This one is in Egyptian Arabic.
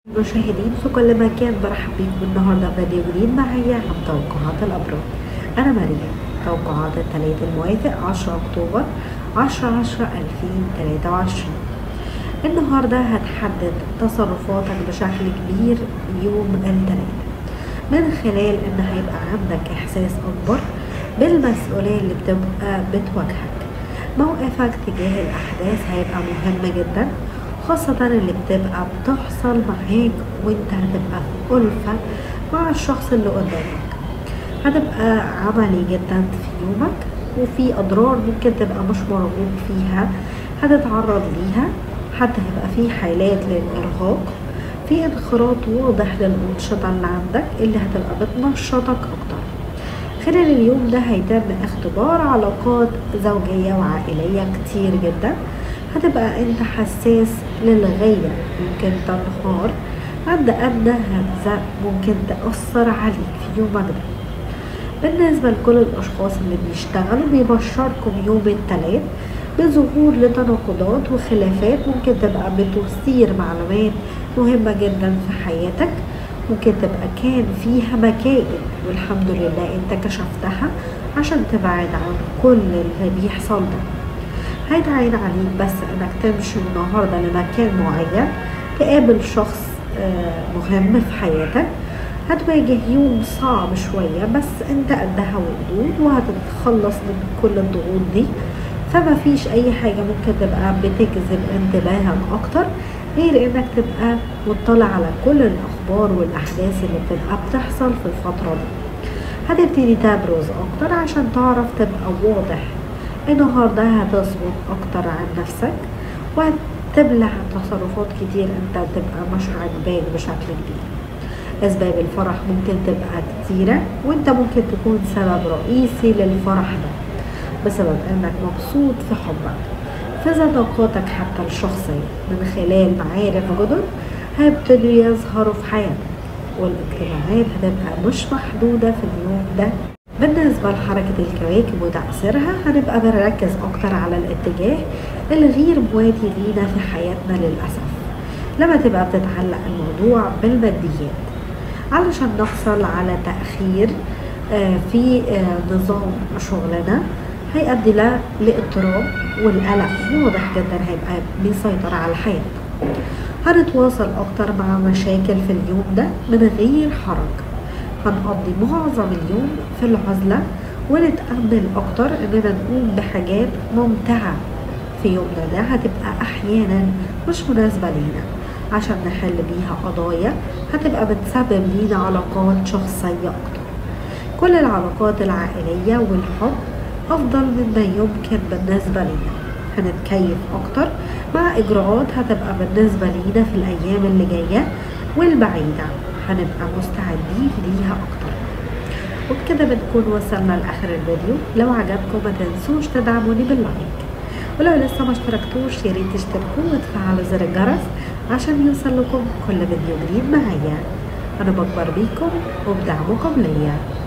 المشاهدين في كل مكان برحب بيكم النهارده في فيديو جديد معايا عن توقعات الأبراج أنا ماريا توقعات الثلاث الموافق 10 أكتوبر 10 10 2023 النهارده هتحدد تصرفاتك بشكل كبير يوم الثلاث من خلال إن هيبقى عندك إحساس أكبر بالمسؤولية اللي بتبقى بتواجهك موقفك تجاه الأحداث هيبقى مهم جدا خاصة اللي بتبقى بتحصل معاك وانت هتبقى في ألفة مع الشخص اللي قدامك هتبقى عملي جدا في يومك وفي أضرار ممكن تبقى مش مرغوب فيها هتتعرض ليها حتى هيبقى في حالات للإرهاق في انخراط واضح للأنشطة اللي عندك اللي هتبقى بتنشطك أكتر خلال اليوم ده هيتم اختبار علاقات زوجية وعائلية كتير جدا هتبقى انت حساس للغاية ممكن تنهار عند أدنى همزة ممكن تأثر عليك في يومك ده بالنسبة لكل الأشخاص اللي بيشتغلوا بيبشركم يوم التلات بظهور لتناقضات وخلافات ممكن تبقى بتثير معلومات مهمة جدا في حياتك ممكن تبقى كان فيها مكائد والحمد لله انت كشفتها عشان تبعد عن كل اللي بيحصل ده هيتعين عليك بس انك تمشي النهارده لمكان معين تقابل شخص مهم في حياتك هتواجه يوم صعب شوية بس انت قدها وقدود وهتتخلص من كل الضغوط دي فما فيش اي حاجة ممكن تبقى بتجذب انتباهك اكتر غير انك تبقى مطلع على كل الاخبار والاحداث اللي بتبقى بتحصل في الفترة دي هتبتدي تبرز اكتر عشان تعرف تبقى واضح النهارده هتظبط اكتر عن نفسك وهتبلع تصرفات كتير انت بتبقى مش عاجباك بشكل كبير اسباب الفرح ممكن تبقى كتيرة وانت ممكن تكون سبب رئيسي للفرح ده بسبب انك مبسوط في حبك في صداقاتك حتى الشخصية من خلال معارف جدد هيبتدوا يظهروا في حياتك والاجتماعات هتبقى مش محدودة في اليوم ده بالنسبة لحركة الكواكب وتأثيرها هنبقى بنركز أكتر على الاتجاه الغير مواتي لينا في حياتنا للأسف لما تبقى بتتعلق الموضوع بالماديات علشان نحصل على تأخير في نظام شغلنا هيؤدي لاضطراب والقلق واضح جدا هيبقى بيسيطر على الحياة هنتواصل أكتر مع مشاكل في اليوم ده من غير حرج هنقضي معظم اليوم في العزلة ونتأمل أكتر إننا نقوم بحاجات ممتعة في يومنا ده هتبقى أحيانا مش مناسبة لينا عشان نحل بيها قضايا هتبقى بتسبب لينا علاقات شخصية أكتر كل العلاقات العائلية والحب أفضل مما يمكن بالنسبة لينا هنتكيف أكتر مع إجراءات هتبقى بالنسبة لينا في الأيام اللي جاية والبعيدة هنبقى مستعدين ليها أكتر وبكده بنكون وصلنا لآخر الفيديو لو عجبكم ما تنسوش تدعموني باللايك ولو لسه ما اشتركتوش يا ريت تشتركوا وتفعلوا زر الجرس عشان يوصل لكم كل فيديو جديد معايا أنا بكبر بيكم وبدعمكم ليا